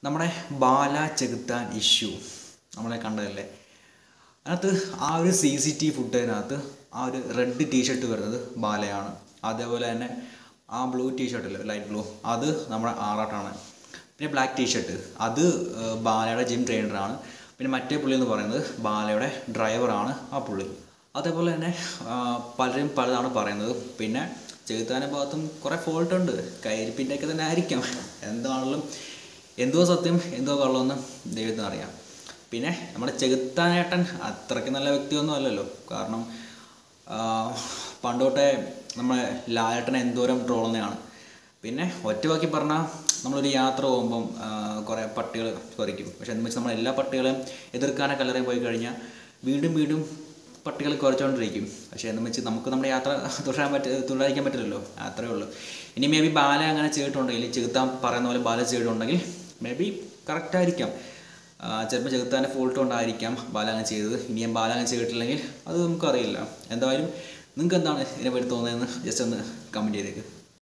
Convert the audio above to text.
നമ്മുടെ ബാല ചെകുത്താൻ ഇഷ്യൂ നമ്മളെ കണ്ടതല്ലേ അതിനകത്ത് ആ ഒരു സി സി ടി ഫുട്ടേജിനകത്ത് ആ ഒരു റെഡ് ടീഷർട്ട് വരുന്നത് ബാലയാണ് അതേപോലെ തന്നെ ആ ബ്ലൂ ടീഷർട്ടില്ലേ ലൈറ്റ് ബ്ലൂ അത് നമ്മുടെ ആറാട്ടാണ് പിന്നെ ബ്ലാക്ക് ടീഷർട്ട് അത് ഏർ, ബാലയുടെ ജിം ട്രെയിനറാണ് പിന്നെ മറ്റേ പുള്ളി എന്ന് പറയുന്നത് ബാലയുടെ ഡ്രൈവറാണ് ആ പുള്ളി അതേപോലെ തന്നെ ആ, പലരും പലതാണ് പറയുന്നത് പിന്നെ ചെകുത്താൻ്റെ ഭാഗത്തും കുറേ ഫോൾട്ട് ഉണ്ട് കയ്യിരിപ്പിൻ്റെ ഒക്കെ തന്നെ ആയിരിക്കാം എന്താണെങ്കിലും എന്തോ സത്യം എന്തോ കള്ളമെന്ന് ദൈവത്തിന് അറിയാം പിന്നെ നമ്മുടെ ചെകുത്താനേട്ടൻ അത്രയ്ക്ക് നല്ല വ്യക്തിയൊന്നും അല്ലല്ലോ കാരണം ആ, പണ്ട് തൊട്ടേ നമ്മളെ ലാലേട്ടനെ എന്തോരം ട്രോളുന്നതാണ് പിന്നെ ഒറ്റ വാക്കി പറഞ്ഞാൽ നമ്മളൊരു യാത്ര പോകുമ്പം ആ, കുറേ പട്ടികൾ കുറയ്ക്കും പക്ഷെ എന്ന് വെച്ചാൽ നമ്മൾ എല്ലാ പട്ടികളെയും എതിർക്കാനൊക്കെ എല്ലാവരെയും പോയി കഴിഞ്ഞാൽ വീണ്ടും വീണ്ടും പട്ടികൾ കുറച്ചുകൊണ്ടിരിക്കും പക്ഷേ എന്ന് വെച്ച് നമുക്ക് നമ്മുടെ യാത്ര തുടരാൻ പറ്റ തുടരാതിരിക്കാൻ പറ്റില്ലല്ലോ അത്രേ ഉള്ളൂ ഇനി മേ ബി ബാല അങ്ങനെ ചെയ്തിട്ടുണ്ടെങ്കിൽ ചെകുത്താൻ പറയുന്ന പോലെ ബാല ചെയ്തിട്ടുണ്ടെങ്കിൽ മേ ബി കറക്റ്റ് ആയിരിക്കാം ചിലപ്പോൾ ചെകുത്താൻ്റെ ഫോൾട്ട് കൊണ്ടായിരിക്കാം ബാല അങ്ങനെ ചെയ്തത് ഇനിയും ബാല അങ്ങനെ ചെയ്തിട്ടില്ലെങ്കിൽ അത് നമുക്കറിയില്ല എന്തായാലും നിങ്ങൾക്ക് എന്താണ് ഇതിനെപ്പറ്റി തോന്നുന്നതെന്ന് ജസ്റ്റ് ഒന്ന് കമൻറ്റ് ചെയ്തേക്ക്